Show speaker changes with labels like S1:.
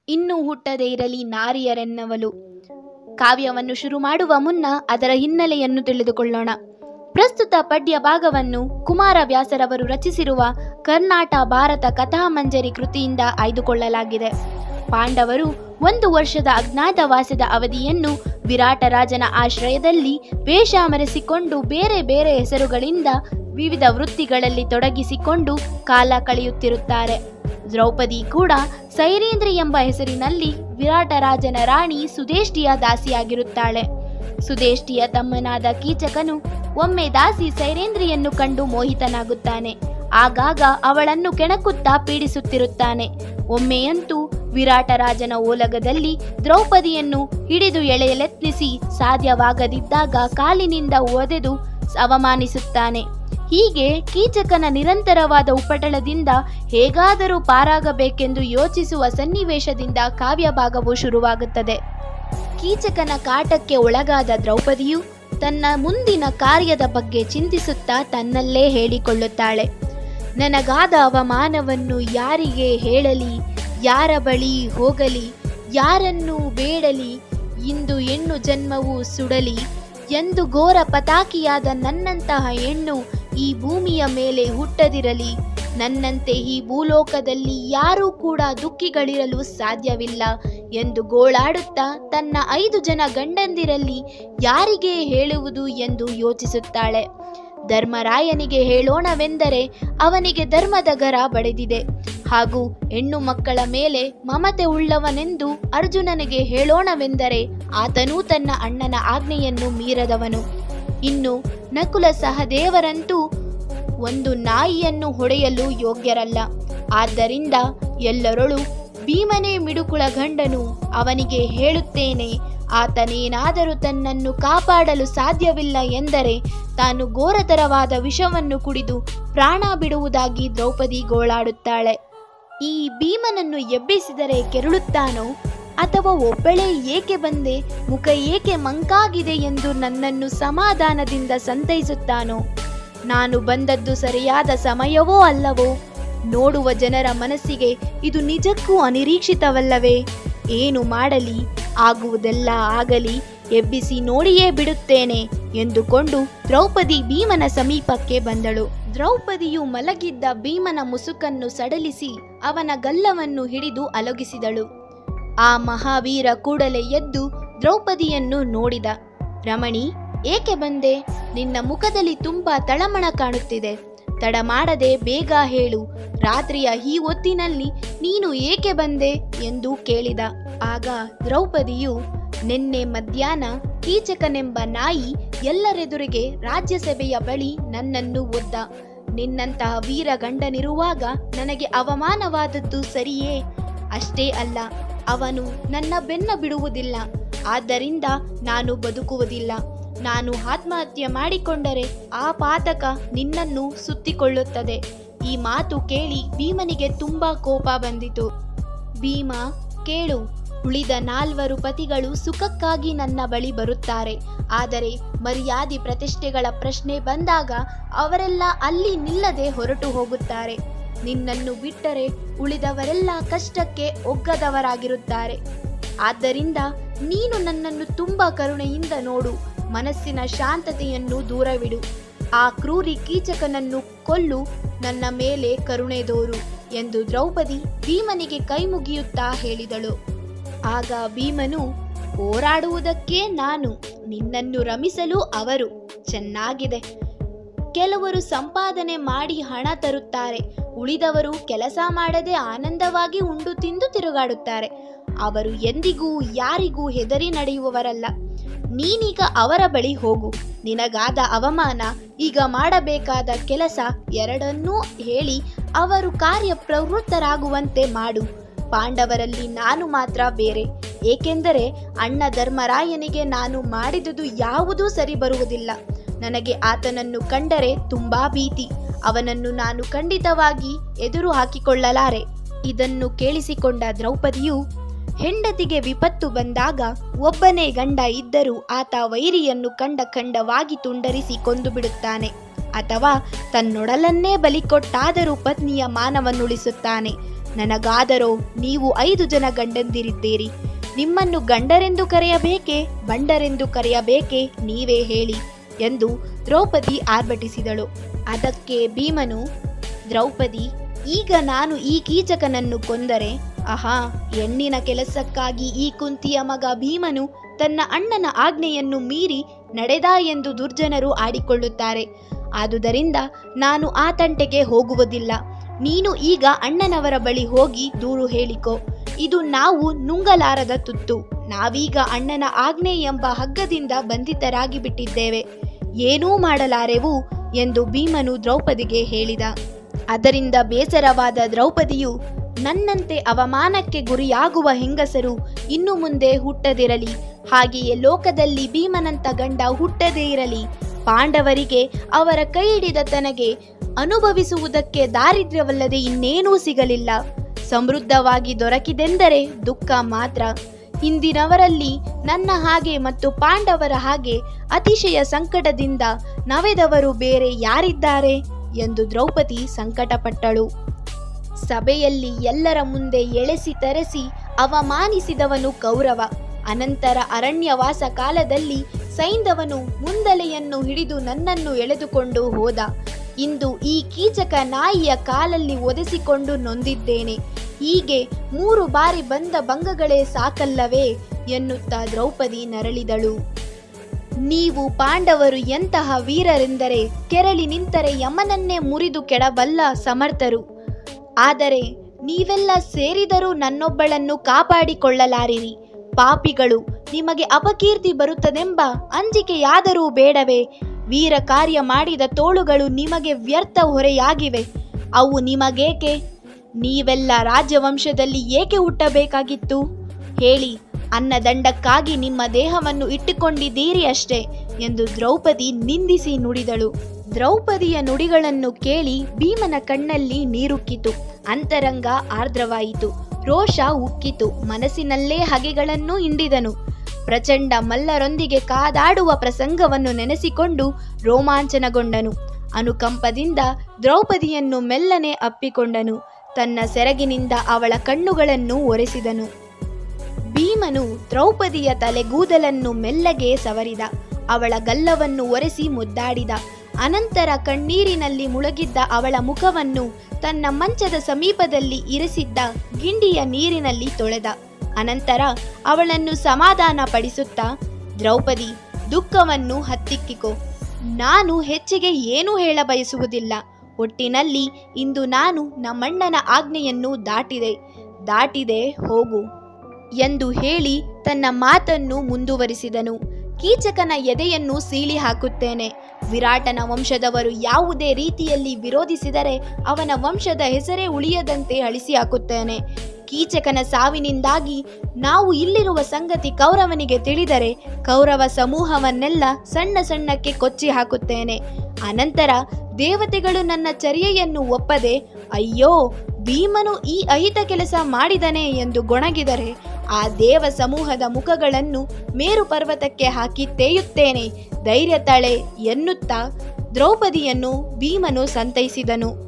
S1: ಇನ್ನೂ ಹುಟ್ಟದೇ ಇರಲಿ ನಾರಿಯರೆನ್ನವಲು ಕಾವ್ಯವನ್ನು ಶುರು ಮಾಡುವ ಮುನ್ನ ಅದರ ಹಿನ್ನೆಲೆಯನ್ನು ತಿಳಿದುಕೊಳ್ಳೋಣ ಪ್ರಸ್ತುತ ಪದ್ಯ ಭಾಗವನ್ನು ಕುಮಾರ ವ್ಯಾಸರವರು ರಚಿಸಿರುವ ಕರ್ನಾಟ ಭಾರತ ಕಥಾಮಂಜರಿ ಕೃತಿಯಿಂದ ಆಯ್ದುಕೊಳ್ಳಲಾಗಿದೆ ಪಾಂಡವರು ಒಂದು ವರ್ಷದ ಅಜ್ಞಾತವಾಸದ ಅವಧಿಯನ್ನು ವಿರಾಟರಾಜನ ಆಶ್ರಯದಲ್ಲಿ ವೇಷ ಮರೆಸಿಕೊಂಡು ಬೇರೆ ಬೇರೆ ಹೆಸರುಗಳಿಂದ ವಿವಿಧ ವೃತ್ತಿಗಳಲ್ಲಿ ತೊಡಗಿಸಿಕೊಂಡು ಕಾಲ ಕಳೆಯುತ್ತಿರುತ್ತಾರೆ ದ್ರೌಪದಿ ಕೂಡ ಸೈರೇಂದ್ರಿ ಎಂಬ ಹೆಸರಿನಲ್ಲಿ ವಿರಾಟರಾಜನ ರಾಣಿ ಸುದೇಷ್ಟಿಯ ದಾಸಿಯಾಗಿರುತ್ತಾಳೆ ಸುದೇಷ್ಟಿಯ ತಮ್ಮನಾದ ಕೀಚಕನು ಒಮ್ಮೆ ದಾಸಿ ಸೈರೇಂದ್ರಿಯನ್ನು ಕಂಡು ಮೋಹಿತನಾಗುತ್ತಾನೆ ಆಗಾಗ ಅವಳನ್ನು ಕೆಣಕುತ್ತಾ ಪೀಡಿಸುತ್ತಿರುತ್ತಾನೆ ಒಮ್ಮೆಯಂತೂ ವಿರಾಟರಾಜನ ಓಲಗದಲ್ಲಿ ದ್ರೌಪದಿಯನ್ನು ಹಿಡಿದು ಎಳೆಯಲೆತ್ನಿಸಿ ಸಾಧ್ಯವಾಗದಿದ್ದಾಗ ಕಾಲಿನಿಂದ ಒದೆದು ಅವಮಾನಿಸುತ್ತಾನೆ ಹೀಗೆ ಕೀಚಕನ ನಿರಂತರವಾದ ಉಪಟಳದಿಂದ ಹೇಗಾದರೂ ಪಾರಾಗಬೇಕೆಂದು ಯೋಚಿಸುವ ಸನ್ನಿವೇಶದಿಂದ ಕಾವ್ಯ ಭಾಗವು ಶುರುವಾಗುತ್ತದೆ ಕೀಚಕನ ಕಾಟಕ್ಕೆ ಒಳಗಾದ ದ್ರೌಪದಿಯು ತನ್ನ ಮುಂದಿನ ಕಾರ್ಯದ ಬಗ್ಗೆ ಚಿಂತಿಸುತ್ತಾ ತನ್ನಲ್ಲೇ ಹೇಳಿಕೊಳ್ಳುತ್ತಾಳೆ ನನಗಾದ ಅವಮಾನವನ್ನು ಯಾರಿಗೆ ಹೇಳಲಿ ಯಾರ ಬಳಿ ಹೋಗಲಿ ಯಾರನ್ನು ಬೇಡಲಿ ಇಂದು ಹೆಣ್ಣು ಜನ್ಮವು ಸುಡಲಿ ಎಂದು ಘೋರ ಪತಾಕಿಯಾದ ನನ್ನಂತಹ ಹೆಣ್ಣು ಈ ಭೂಮಿಯ ಮೇಲೆ ಹುಟ್ಟದಿರಲಿ ನನ್ನಂತೆ ಈ ಭೂಲೋಕದಲ್ಲಿ ಯಾರೂ ಕೂಡ ದುಃಖಿಗಳಿರಲು ಸಾಧ್ಯವಿಲ್ಲ ಎಂದು ಗೋಳಾಡುತ್ತಾ ತನ್ನ ಐದು ಜನ ಗಂಡಂದಿರಲ್ಲಿ ಯಾರಿಗೆ ಹೇಳುವುದು ಎಂದು ಯೋಚಿಸುತ್ತಾಳೆ ಧರ್ಮರಾಯನಿಗೆ ಹೇಳೋಣವೆಂದರೆ ಅವನಿಗೆ ಧರ್ಮದ ಗರ ಬಡಿದಿದೆ ಹಾಗೂ ಹೆಣ್ಣು ಮಕ್ಕಳ ಮೇಲೆ ಮಮತೆ ಉಳ್ಳವನೆಂದು ಅರ್ಜುನನಿಗೆ ಹೇಳೋಣವೆಂದರೆ ಆತನೂ ತನ್ನ ಅಣ್ಣನ ಆಜ್ಞೆಯನ್ನು ಮೀರದವನು ಇನ್ನು ನಕುಲ ಸಹದೇವರಂತೂ ಒಂದು ನಾಯಿಯನ್ನು ಹೊಡೆಯಲು ಯೋಗ್ಯರಲ್ಲ ಆದ್ದರಿಂದ ಎಲ್ಲರೊಳು ಭೀಮನೇ ಮಿಡುಕುಳ ಗಂಡನು ಅವನಿಗೆ ಹೇಳುತ್ತೇನೆ ಆತನೇನಾದರೂ ತನ್ನನ್ನು ಕಾಪಾಡಲು ಸಾಧ್ಯವಿಲ್ಲ ಎಂದರೆ ತಾನು ಘೋರತರವಾದ ವಿಷವನ್ನು ಕುಡಿದು ಪ್ರಾಣ ಬಿಡುವುದಾಗಿ ದ್ರೌಪದಿ ಗೋಳಾಡುತ್ತಾಳೆ ಈ ಭೀಮನನ್ನು ಎಬ್ಬಿಸಿದರೆ ಕೆರಳುತ್ತಾನೋ ಅಥವಾ ಒಬ್ಬಳೇ ಏಕೆ ಬಂದೆ ಮುಖ ಏಕೆ ಮಂಕಾಗಿದೆ ಎಂದು ನನ್ನನ್ನು ಸಮಾಧಾನದಿಂದ ಸಂತೈಸುತ್ತಾನೋ ನಾನು ಬಂದದ್ದು ಸರಿಯಾದ ಸಮಯವೋ ಅಲ್ಲವೋ ನೋಡುವ ಜನರ ಮನಸ್ಸಿಗೆ ಇದು ನಿಜಕ್ಕೂ ಅನಿರೀಕ್ಷಿತವಲ್ಲವೇ ಏನು ಮಾಡಲಿ ಆಗುವುದೆಲ್ಲ ಆಗಲಿ ಎಬ್ಬಿಸಿ ನೋಡಿಯೇ ಬಿಡುತ್ತೇನೆ ಎಂದುಕೊಂಡು ದ್ರೌಪದಿ ಭೀಮನ ಸಮೀಪಕ್ಕೆ ಬಂದಳು ದ್ರೌಪದಿಯು ಮಲಗಿದ್ದ ಭೀಮನ ಮುಸುಕನ್ನು ಸಡಲಿಸಿ ಅವನ ಗಲ್ಲವನ್ನು ಹಿಡಿದು ಅಲಗಿಸಿದಳು ಆ ಮಹಾವೀರ ಕೂಡಲೇ ಎದ್ದು ದ್ರೌಪದಿಯನ್ನು ನೋಡಿದ ರಮಣಿ ಏಕೆ ಬಂದೆ ನಿನ್ನ ಮುಖದಲ್ಲಿ ತುಂಬಾ ತಳಮಳ ಕಾಣುತ್ತಿದೆ ತಡ ಮಾಡದೆ ಬೇಗ ಹೇಳು ರಾತ್ರಿಯ ಈ ಹೊತ್ತಿನಲ್ಲಿ ನೀನು ಏಕೆ ಬಂದೆ ಎಂದು ಕೇಳಿದ ಆಗ ದ್ರೌಪದಿಯು ನಿನ್ನೆ ಮಧ್ಯಾಹ್ನ ಕೀಚಕನೆಂಬ ನಾಯಿ ಎಲ್ಲರೆದುರಿಗೆ ರಾಜ್ಯಸಭೆಯ ಬಳಿ ನನ್ನನ್ನು ಒದ್ದ ನಿನ್ನಂತಹ ವೀರ ಗಂಡನಿರುವಾಗ ನನಗೆ ಅವಮಾನವಾದದ್ದು ಸರಿಯೇ ಅಷ್ಟೇ ಅಲ್ಲ ಅವನು ನನ್ನ ಬೆನ್ನ ಬಿಡುವುದಿಲ್ಲ ಆದ್ದರಿಂದ ನಾನು ಬದುಕುವುದಿಲ್ಲ ನಾನು ಆತ್ಮಹತ್ಯೆ ಮಾಡಿಕೊಂಡರೆ ಆ ಪಾತಕ ನಿನ್ನನ್ನು ಸುತ್ತಿಕೊಳ್ಳುತ್ತದೆ ಈ ಮಾತು ಕೇಳಿ ಭೀಮನಿಗೆ ತುಂಬಾ ಕೋಪ ಬಂದಿತು ಭೀಮ ಕೇಳು ಉಳಿದ ನಾಲ್ವರು ಪತಿಗಳು ಸುಖಕ್ಕಾಗಿ ನನ್ನ ಬಳಿ ಬರುತ್ತಾರೆ ಆದರೆ ಮರ್ಯಾದೆ ಪ್ರತಿಷ್ಠೆಗಳ ಪ್ರಶ್ನೆ ಬಂದಾಗ ಅವರೆಲ್ಲ ಅಲ್ಲಿ ನಿಲ್ಲದೆ ಹೊರಟು ಹೋಗುತ್ತಾರೆ ನಿನ್ನನ್ನು ಬಿಟ್ಟರೆ ಉಳಿದವರೆಲ್ಲ ಕಷ್ಟಕ್ಕೆ ಒಗ್ಗದವರಾಗಿರುತ್ತಾರೆ ಆದ್ದರಿಂದ ನೀನು ನನ್ನನ್ನು ತುಂಬಾ ಕರುಣೆಯಿಂದ ನೋಡು ಮನಸ್ಸಿನ ಶಾಂತತೆಯನ್ನು ದೂರವಿಡು ಆ ಕ್ರೂರಿ ಕೀಚಕನನ್ನು ಕೊಲ್ಲು ನನ್ನ ಮೇಲೆ ಕರುಣೆ ದೋರು ಎಂದು ದ್ರೌಪದಿ ಭೀಮನಿಗೆ ಕೈ ಮುಗಿಯುತ್ತಾ ಹೇಳಿದಳು ಆಗ ಭೀಮನು ಹೋರಾಡುವುದಕ್ಕೆ ನಾನು ನಿನ್ನನ್ನು ರಮಿಸಲು ಅವರು ಚೆನ್ನಾಗಿದೆ ಕೆಲವರು ಸಂಪಾದನೆ ಮಾಡಿ ಹಣ ತರುತ್ತಾರೆ ಉಳಿದವರು ಕೆಲಸ ಮಾಡದೆ ಆನಂದವಾಗಿ ಉಂಡು ತಿಂದು ತಿರುಗಾಡುತ್ತಾರೆ ಅವರು ಎಂದಿಗೂ ಯಾರಿಗೂ ಹೆದರಿ ನಡೆಯುವವರಲ್ಲ ನೀನೀಗ ಅವರ ಬಳಿ ಹೋಗು ನಿನಗಾದ ಅವಮಾನ ಈಗ ಮಾಡಬೇಕಾದ ಕೆಲಸ ಎರಡನ್ನೂ ಹೇಳಿ ಅವರು ಕಾರ್ಯ ಪ್ರವೃತ್ತರಾಗುವಂತೆ ಮಾಡು ಪಾಂಡವರಲ್ಲಿ ನಾನು ಮಾತ್ರ ಬೇರೆ ಏಕೆಂದರೆ ಅಣ್ಣ ಧರ್ಮರಾಯನಿಗೆ ನಾನು ಮಾಡಿದುದು ಯಾವುದೂ ಸರಿ ಬರುವುದಿಲ್ಲ ನನಗೆ ಆತನನ್ನು ಕಂಡರೆ ತುಂಬಾ ಭೀತಿ ಅವನನ್ನು ನಾನು ಖಂಡಿತವಾಗಿ ಎದುರು ಹಾಕಿಕೊಳ್ಳಲಾರೆ ಇದನ್ನು ಕೇಳಿಸಿಕೊಂಡ ದ್ರೌಪದಿಯು ಹೆಂಡತಿಗೆ ವಿಪತ್ತು ಬಂದಾಗ ಒಬ್ಬನೇ ಗಂಡ ಇದ್ದರೂ ಆತ ವೈರಿಯನ್ನು ಕಂಡ ಖಂಡವಾಗಿ ತುಂಡರಿಸಿ ಕೊಂದು ಬಿಡುತ್ತಾನೆ ಅಥವಾ ತನ್ನೊಡಲನ್ನೇ ಬಲಿಕೊಟ್ಟಾದರೂ ಪತ್ನಿಯ ಮಾನವನ್ನುಳಿಸುತ್ತಾನೆ ನನಗಾದರೋ ನೀವು ಐದು ಜನ ಗಂಡಂದಿರಿದ್ದೀರಿ ನಿಮ್ಮನ್ನು ಗಂಡರೆಂದು ಕರೆಯಬೇಕೆ ಬಂಡರೆಂದು ಕರೆಯಬೇಕೆ ನೀವೇ ಹೇಳಿ ಎಂದು ದ್ರೌಪದಿ ಆರ್ಭಟಿಸಿದಳು ಅದಕ್ಕೆ ಭೀಮನು ದ್ರೌಪದಿ ಈಗ ನಾನು ಈ ಕೀಚಕನನ್ನು ಕೊಂದರೆ ಆಹಾ ಹೆಣ್ಣಿನ ಕೆಲಸಕ್ಕಾಗಿ ಈ ಕುಂತಿಯ ಮಗ ಭೀಮನು ತನ್ನ ಅಣ್ಣನ ಆಜ್ಞೆಯನ್ನು ಮೀರಿ ನಡೆದ ಎಂದು ದುರ್ಜನರು ಆಡಿಕೊಳ್ಳುತ್ತಾರೆ ಆದುದರಿಂದ ನಾನು ಆ ತಂಟೆಗೆ ಹೋಗುವುದಿಲ್ಲ ನೀನು ಈಗ ಅಣ್ಣನವರ ಬಳಿ ಹೋಗಿ ದೂರು ಹೇಳಿಕೊ ಇದು ನಾವು ನುಂಗಲಾರದ ತುತ್ತು ನಾವೀಗ ಅಣ್ಣನ ಆಜ್ಞೆ ಎಂಬ ಹಗ್ಗದಿಂದ ಬಂಧಿತರಾಗಿ ಬಿಟ್ಟಿದ್ದೇವೆ ಏನೂ ಮಾಡಲಾರೆವು ಎಂದು ಭೀಮನು ದ್ರೌಪದಿಗೆ ಹೇಳಿದ ಅದರಿಂದ ಬೇಸರವಾದ ದ್ರೌಪದಿಯು ನನ್ನಂತೆ ಅವಮಾನಕ್ಕೆ ಗುರಿಯಾಗುವ ಹೆಂಗಸರು ಇನ್ನು ಮುಂದೆ ಹುಟ್ಟದಿರಲಿ ಹಾಗೆಯೇ ಲೋಕದಲ್ಲಿ ಭೀಮನಂತ ಗಂಡ ಹುಟ್ಟದೇ ಇರಲಿ ಪಾಂಡವರಿಗೆ ಅವರ ಕೈ ಹಿಡಿದ ತನಗೆ ಅನುಭವಿಸುವುದಕ್ಕೆ ದಾರಿದ್ರ್ಯವಲ್ಲದೆ ಇನ್ನೇನೂ ಸಿಗಲಿಲ್ಲ ಸಮೃದ್ಧವಾಗಿ ದೊರಕಿದೆಂದರೆ ದುಃಖ ಮಾತ್ರ ಹಿಂದಿನವರಲ್ಲಿ ನನ್ನ ಹಾಗೆ ಮತ್ತು ಪಾಂಡವರ ಹಾಗೆ ಅತಿಶಯ ಸಂಕಟದಿಂದ ನವೆದವರು ಬೇರೆ ಯಾರಿದ್ದಾರೆ ಎಂದು ದ್ರೌಪದಿ ಸಂಕಟಪಟ್ಟಳು ಸಭೆಯಲ್ಲಿ ಎಲ್ಲರ ಮುಂದೆ ಎಳೆಸಿ ತರೆಸಿ ಅವಮಾನಿಸಿದವನು ಕೌರವ ಅನಂತರ ಅರಣ್ಯವಾಸ ಕಾಲದಲ್ಲಿ ಸೈಂಧವನು ಮುಂದಲೆಯನ್ನು ಹಿಡಿದು ನನ್ನನ್ನು ಎಳೆದುಕೊಂಡು ಹೋದ ಇಂದು ಈ ಕೀಚಕ ನಾಯಿಯ ಕಾಲಲ್ಲಿ ಒದೆಸಿಕೊಂಡು ನೊಂದಿದ್ದೇನೆ ಹೀಗೆ ಮೂರು ಬಾರಿ ಬಂದ ಭಂಗಗಳೇ ಸಾಕಲ್ಲವೇ ಎನ್ನುತ್ತಾ ದ್ರೌಪದಿ ನರಳಿದಳು ನೀವು ಪಾಂಡವರು ಎಂತಹ ವೀರರೆಂದರೆ ಕೆರಳಿ ನಿಂತರೆ ಯಮನನ್ನೇ ಮುರಿದು ಕೆಡಬಲ್ಲ ಸಮರ್ಥರು ಆದರೆ ನೀವೆಲ್ಲ ಸೇರಿದರೂ ನನ್ನೊಬ್ಬಳನ್ನು ಕಾಪಾಡಿಕೊಳ್ಳಲಾರಿರಿ ಪಾಪಿಗಳು ನಿಮಗೆ ಅಪಕೀರ್ತಿ ಬರುತ್ತದೆಂಬ ಅಂಜಿಕೆಯಾದರೂ ಬೇಡವೇ ವೀರ ಕಾರ್ಯ ಮಾಡಿದ ತೋಳುಗಳು ನಿಮಗೆ ವ್ಯರ್ಥ ಹೊರೆಯಾಗಿವೆ ಅವು ನಿಮಗೇಕೆ ನೀವೆಲ್ಲ ರಾಜವಂಶದಲ್ಲಿ ಏಕೆ ಹುಟ್ಟಬೇಕಾಗಿತ್ತು ಹೇಳಿ ಅನ್ನದಂಡಕ್ಕಾಗಿ ನಿಮ್ಮ ದೇಹವನ್ನು ಇಟ್ಟುಕೊಂಡಿದ್ದೀರಿ ಅಷ್ಟೇ ಎಂದು ದ್ರೌಪದಿ ನಿಂದಿಸಿ ನುಡಿದಳು ದ್ರೌಪದಿಯ ನುಡಿಗಳನ್ನು ಕೇಳಿ ಭೀಮನ ಕಣ್ಣಲ್ಲಿ ನೀರುಕ್ಕಿತು ಅಂತರಂಗ ಆರ್ದ್ರವಾಯಿತು ರೋಷ ಉಕ್ಕಿತು ಮನಸ್ಸಿನಲ್ಲೇ ಹಗೆಗಳನ್ನು ಹಿಂಡಿದನು ಪ್ರಚಂಡ ಮಲ್ಲರೊಂದಿಗೆ ಕಾದಾಡುವ ಪ್ರಸಂಗವನ್ನು ನೆನೆಸಿಕೊಂಡು ರೋಮಾಂಚನಗೊಂಡನು ಅನುಕಂಪದಿಂದ ದ್ರೌಪದಿಯನ್ನು ಮೆಲ್ಲನೆ ಅಪ್ಪಿಕೊಂಡನು ತನ್ನ ಸೆರಗಿನಿಂದ ಅವಳ ಕಣ್ಣುಗಳನ್ನು ಒರೆಸಿದನು ಭೀಮನು ದ್ರೌಪದಿಯ ತಲೆಗೂದಲನ್ನು ಮೆಲ್ಲಗೆ ಸವರಿದ ಅವಳ ಗಲ್ಲವನ್ನು ಒರೆಸಿ ಮುದ್ದಾಡಿದ ಅನಂತರ ಕಣ್ಣೀರಿನಲ್ಲಿ ಮುಳುಗಿದ್ದ ಅವಳ ಮುಖವನ್ನು ತನ್ನ ಮಂಚದ ಸಮೀಪದಲ್ಲಿ ಇರಿಸಿದ್ದ ಗಿಂಡಿಯ ನೀರಿನಲ್ಲಿ ತೊಳೆದ ಅನಂತರ ಅವಳನ್ನು ಸಮಾಧಾನ ಪಡಿಸುತ್ತಾ ದ್ರೌಪದಿ ದುಃಖವನ್ನು ಹತ್ತಿಕ್ಕಿಕೋ ನಾನು ಹೆಚ್ಚಿಗೆ ಏನೂ ಹೇಳ ಬಯಸುವುದಿಲ್ಲ ಒಟ್ಟಿನಲ್ಲಿ ಇಂದು ನಾನು ನಮ್ಮಣ್ಣನ ಆಜ್ಞೆಯನ್ನು ದಾಟಿದೆ ದಾಟಿದೆ ಹೋಗು ಎಂದು ಹೇಳಿ ತನ್ನ ಮಾತನ್ನು ಮುಂದುವರಿಸಿದನು ಕೀಚಕನ ಎದೆಯನ್ನು ಸೀಳಿ ಹಾಕುತ್ತೇನೆ ವಿರಾಟನ ವಂಶದವರು ಯಾವುದೇ ರೀತಿಯಲ್ಲಿ ವಿರೋಧಿಸಿದರೆ ಅವನ ವಂಶದ ಹೆಸರೇ ಉಳಿಯದಂತೆ ಅಳಿಸಿ ಹಾಕುತ್ತೇನೆ ಕೀಚಕನ ಸಾವಿನಿಂದಾಗಿ ನಾವು ಇಲ್ಲಿರುವ ಸಂಗತಿ ಕೌರವನಿಗೆ ತಿಳಿದರೆ ಕೌರವ ಸಮೂಹವನ್ನೆಲ್ಲ ಸಣ್ಣ ಸಣ್ಣಕ್ಕೆ ಕೊಚ್ಚಿ ಹಾಕುತ್ತೇನೆ ಅನಂತರ ದೇವತೆಗಳು ನನ್ನ ಚರ್ಯೆಯನ್ನು ಒಪ್ಪದೆ ಅಯ್ಯೋ ಭೀಮನು ಈ ಅಹಿತ ಕೆಲಸ ಮಾಡಿದನೆ ಎಂದು ಗೊಣಗಿದರೆ ಆ ದೇವ ಸಮೂಹದ ಮುಖಗಳನ್ನು ಮೇರು ಪರ್ವತಕ್ಕೆ ಹಾಕಿ ತೇಯುತ್ತೇನೆ ಧೈರ್ಯ ತಳೆ ಎನ್ನುತ್ತಾ ದ್ರೌಪದಿಯನ್ನು ಭೀಮನು ಸಂತೈಸಿದನು